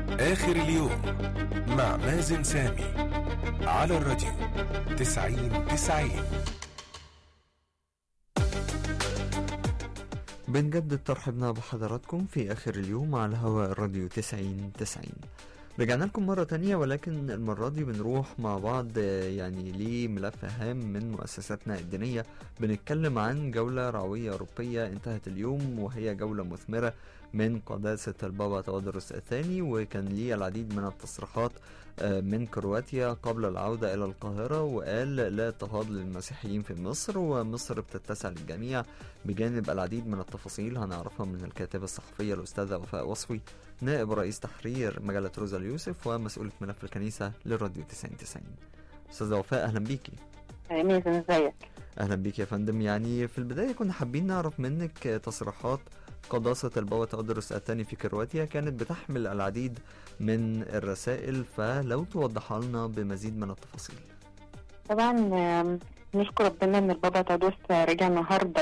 آخر اليوم مع مازن سامي على الراديو تسعين تسعين بنجدد ترحيبنا بحضراتكم في آخر اليوم على هواء الراديو 90 90 رجعنا لكم مرة تانية ولكن المرة دي بنروح مع بعض آه، يعني لملف هام من مؤسساتنا الدينية بنتكلم عن جولة رعوية أوروبية انتهت اليوم وهي جولة مثمرة من قداسة البابا تودرس الثاني وكان ليه العديد من التصريحات آه، من كرواتيا قبل العودة إلى القاهرة وقال لا اضطهاد للمسيحيين في مصر ومصر بتتسع للجميع بجانب العديد من التفاصيل هنعرفها من الكاتبة الصحفية الأستاذة وفاء وصفي نائب رئيس تحرير مجلة روزا اليوسف ومسؤولة ملف الكنيسة للراديو 9090 أستاذة وفاء أهلا بيكي مازن ازيك أهلا بيك يا فندم يعني في البداية كنا حابين نعرف منك تصريحات قداسة البابا تودرس الثاني في كرواتيا كانت بتحمل العديد من الرسائل فلو توضحها لنا بمزيد من التفاصيل طبعا آم، نشكر ربنا ان البابا تادوس رجع النهارده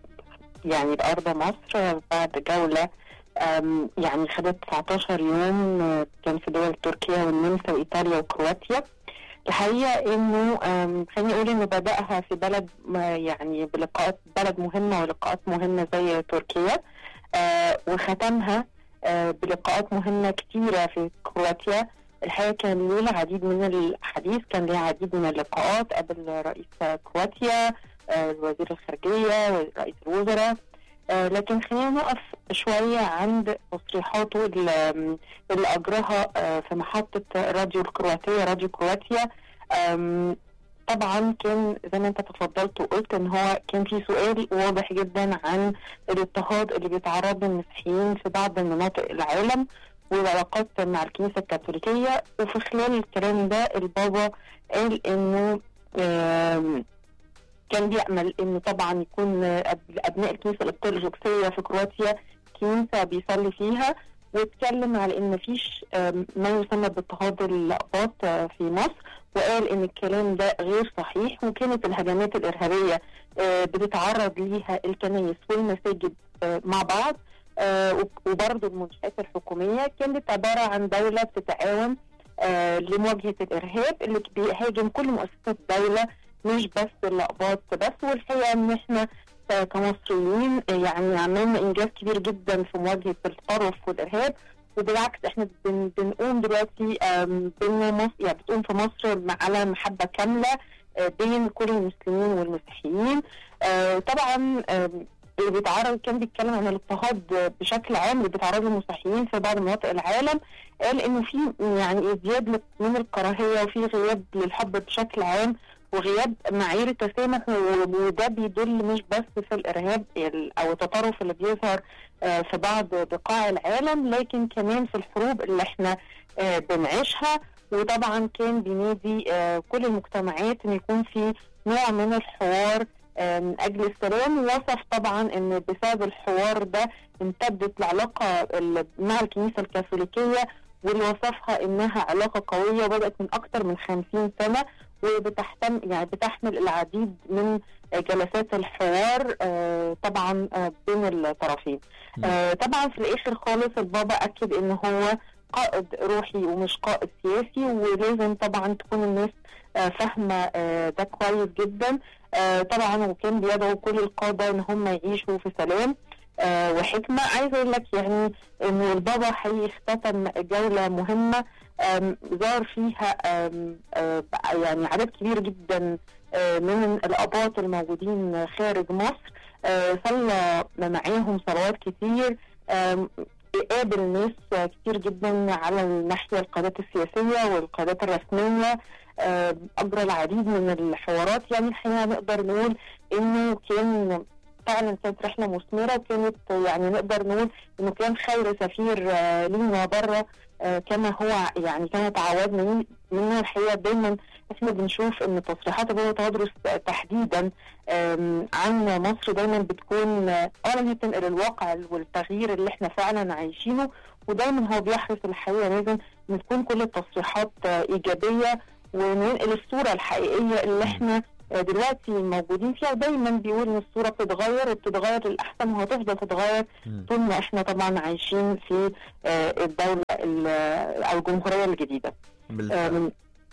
يعني لارض مصر بعد جوله آم، يعني خدت 19 يوم آه، كان في دول تركيا والنمسا وايطاليا وكرواتيا الحقيقه انه آم، خليني اقول انه بداها في بلد ما يعني بلقاءات بلد مهمه ولقاءات مهمه زي تركيا آه، وختمها آه، بلقاءات مهمه كتيره في كرواتيا الحقيقه كان ليه العديد من الحديث كان ليه العديد من اللقاءات قبل رئيس كرواتيا آه، وزير الخارجيه ورئيس الوزراء آه، لكن خلينا نقف شويه عند تصريحاته اللي اللي اجراها آه، في محطه راديو الكرواتيه راديو كرواتيا آم، طبعا كان زي ما انت تفضلت وقلت ان هو كان في سؤال واضح جدا عن الاضطهاد اللي بيتعرض له المسيحيين في بعض مناطق العالم والعلاقات مع الكنيسة الكاثوليكية وفي خلال الكلام ده البابا قال انه آم، كان بيأمل انه طبعا يكون أب- ابناء الكنيسة الارثوذكسية في كرواتيا كنيسة بيصلي فيها واتكلم على ان مفيش آم، ما يسمى باضطهاد الاقباط آه، في مصر وقال ان الكلام ده غير صحيح وكانت الهجمات الارهابيه آه، بتتعرض ليها الكنائس والمساجد آه، مع بعض آه، وب- وبرضه المنشآت الحكومية كانت عبارة عن دولة بتتعاون آه، لمواجهة الإرهاب اللي بيهاجم كل مؤسسات الدولة مش بس الأقباط بس والحقيقة إن إحنا آه، كمصريين آه، يعني عملنا إنجاز كبير جدا في مواجهة التطرف والإرهاب وبالعكس احنا بن بنقوم دلوقتي آم، بين مصر يعني بتقوم في مصر مع- على محبة كاملة آه، بين كل المسلمين والمسيحيين آه، طبعا آم، اللي بيتعرض كان بيتكلم عن الاضطهاد بشكل عام اللي بيتعرض له المسيحيين في بعض مناطق العالم قال انه في يعني ازدياد من الكراهيه وفي غياب للحب بشكل عام وغياب معايير التسامح و- وده بيدل مش بس في الارهاب ال- او التطرف اللي بيظهر آه، في بعض بقاع العالم لكن كمان في الحروب اللي احنا آه، بنعيشها وطبعا كان بينادي آه، كل المجتمعات ان يكون في نوع من الحوار آه، من اجل السلام ووصف طبعا ان بسبب الحوار ده امتدت العلاقه ال- مع الكنيسه الكاثوليكيه واللي وصفها انها علاقه قويه وبدات من اكثر من 50 سنه وبتحتم يعني بتحمل العديد من آه، جلسات الحوار آه، طبعا آه، بين الطرفين م. آه، طبعا في الاخر خالص البابا اكد ان هو قائد روحي ومش قائد سياسي ولازم طبعا تكون الناس آه، فاهمه آه، ده كويس جدا آه، طبعا وكان بيدعو كل القاده ان هم يعيشوا في سلام آه، وحكمه عايزه اقول لك يعني انه البابا حقيقي اختتم جوله مهمه آم، زار فيها آم، آه، يعني عدد كبير جدا آه، من الاباط الموجودين خارج مصر آه، صلى معاهم صلوات كتير آم، قابل ناس كتير جدا على الناحيه القادات السياسيه والقادات الرسميه آه، اجرى العديد من الحوارات يعني الحقيقه نقدر نقول انه كان فعلا كانت رحله مثمره وكانت يعني نقدر نقول انه كان خير سفير آه، لينا بره آه، كما هو يعني كما تعودنا من- منه الحقيقه دايما احنا بنشوف ان تصريحات ابو تدرس تحديدا آم، عن مصر دايما بتكون آه، اولا هي بتنقل الواقع والتغيير اللي احنا فعلا عايشينه ودايما هو بيحرص الحقيقه لازم ان تكون كل التصريحات آه، ايجابيه وننقل الصوره الحقيقيه اللي احنا آه، دلوقتي موجودين فيها ودايما بيقول ان الصوره بتتغير وبتتغير للاحسن وهتفضل تتغير مم. طول ما احنا طبعا عايشين في آه، الدوله ال- او الجمهوريه الجديده آه، بالفعل من-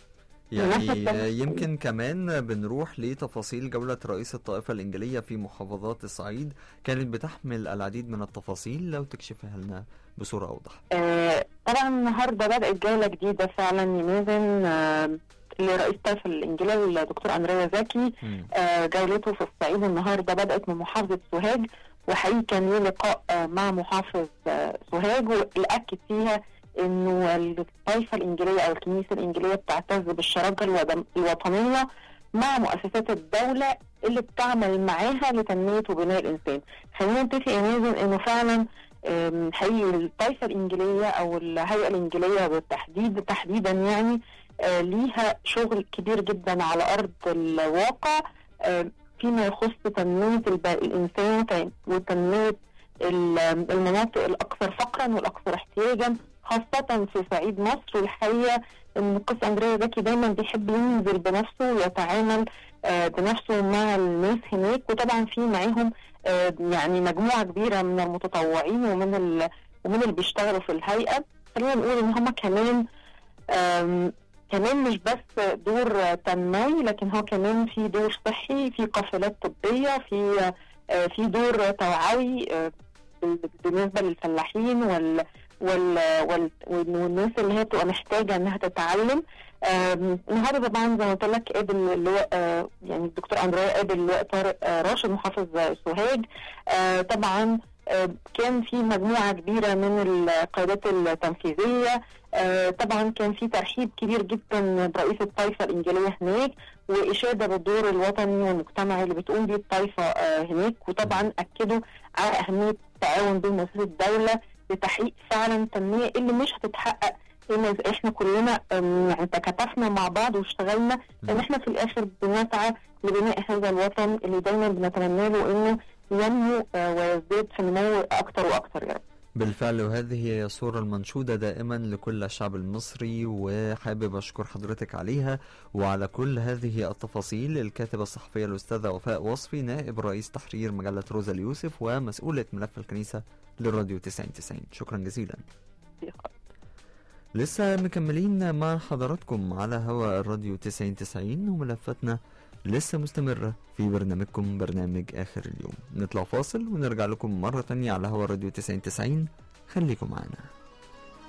يعني بمناسبة- آه، يمكن كمان بنروح لتفاصيل جولة رئيس الطائفة الإنجيلية في محافظات الصعيد كانت بتحمل العديد من التفاصيل لو تكشفها لنا بصورة أوضح آه، طبعا النهارده بدات جوله جديده فعلا يمازن آه، لرئيس الطائفه الانجيليه الدكتور اندريا زكي مم. آه، جولته في الصعيد النهارده بدات من محافظه سوهاج وحقيقي كان ليه لقاء آه، مع محافظ آه، سوهاج واللي اكد فيها انه الطائفه الانجيليه او الكنيسه الانجيليه بتعتز بالشراكه الودم- الوطنيه مع مؤسسات الدوله اللي بتعمل معاها لتنميه وبناء الانسان. خلينا نتفق يا مازن انه فعلا آم، حقيقي الطائفه الانجيليه او الهيئه الانجيليه بالتحديد تحديدا يعني آه، ليها شغل كبير جدا على ارض الواقع آه، فيما يخص تنميه الب- الانسان ت- وتنميه ال- المناطق الاكثر فقرا والاكثر احتياجا خاصه في صعيد مصر والحقيقه ان القس اندريا زكي دايما بيحب ينزل بنفسه ويتعامل آه، بنفسه مع الناس هناك وطبعا في معاهم آه، يعني مجموعه كبيره من المتطوعين ومن ال... ومن اللي بيشتغلوا في الهيئه خلينا نقول ان هم كمان آم، كمان مش بس دور تنموي لكن هو كمان في دور صحي في قافلات طبيه في آه، في دور توعوي آه، بالنسبه للفلاحين وال وال وال والناس اللي هي بتبقى محتاجه انها تتعلم آم، النهارده طبعا زي ما قلت لك قابل اللواء آه، يعني الدكتور اندريا قابل اللواء طارق آه، راشد محافظ سوهاج آه، طبعا آه، كان في مجموعه كبيره من القيادات التنفيذيه آه، طبعا كان في ترحيب كبير جدا برئيس الطائفه الانجيليه هناك واشاده بالدور الوطني والمجتمعي اللي بتقوم بيه الطائفه آه، هناك وطبعا اكدوا على اهميه التعاون بين مؤسسات الدوله لتحقيق فعلا تنميه اللي مش هتتحقق إلا إذا احنا كلنا آم، يعني تكاتفنا مع بعض واشتغلنا لان احنا في الاخر بنسعى لبناء هذا الوطن اللي دايما بنتمنى له انه ينمو آه، ويزداد في النمو اكتر واكتر يا رب بالفعل وهذه هي الصورة المنشودة دائما لكل الشعب المصري وحابب أشكر حضرتك عليها وعلى كل هذه التفاصيل الكاتبة الصحفية الأستاذة وفاء وصفي نائب رئيس تحرير مجلة روزا اليوسف ومسؤولة ملف الكنيسة للراديو 9090 شكرا جزيلا لسه مكملين مع حضراتكم على هواء الراديو 9090 وملفاتنا لسه مستمرة في برنامجكم برنامج آخر اليوم نطلع فاصل ونرجع لكم مرة تانية على هواء الراديو 9090 خليكم معانا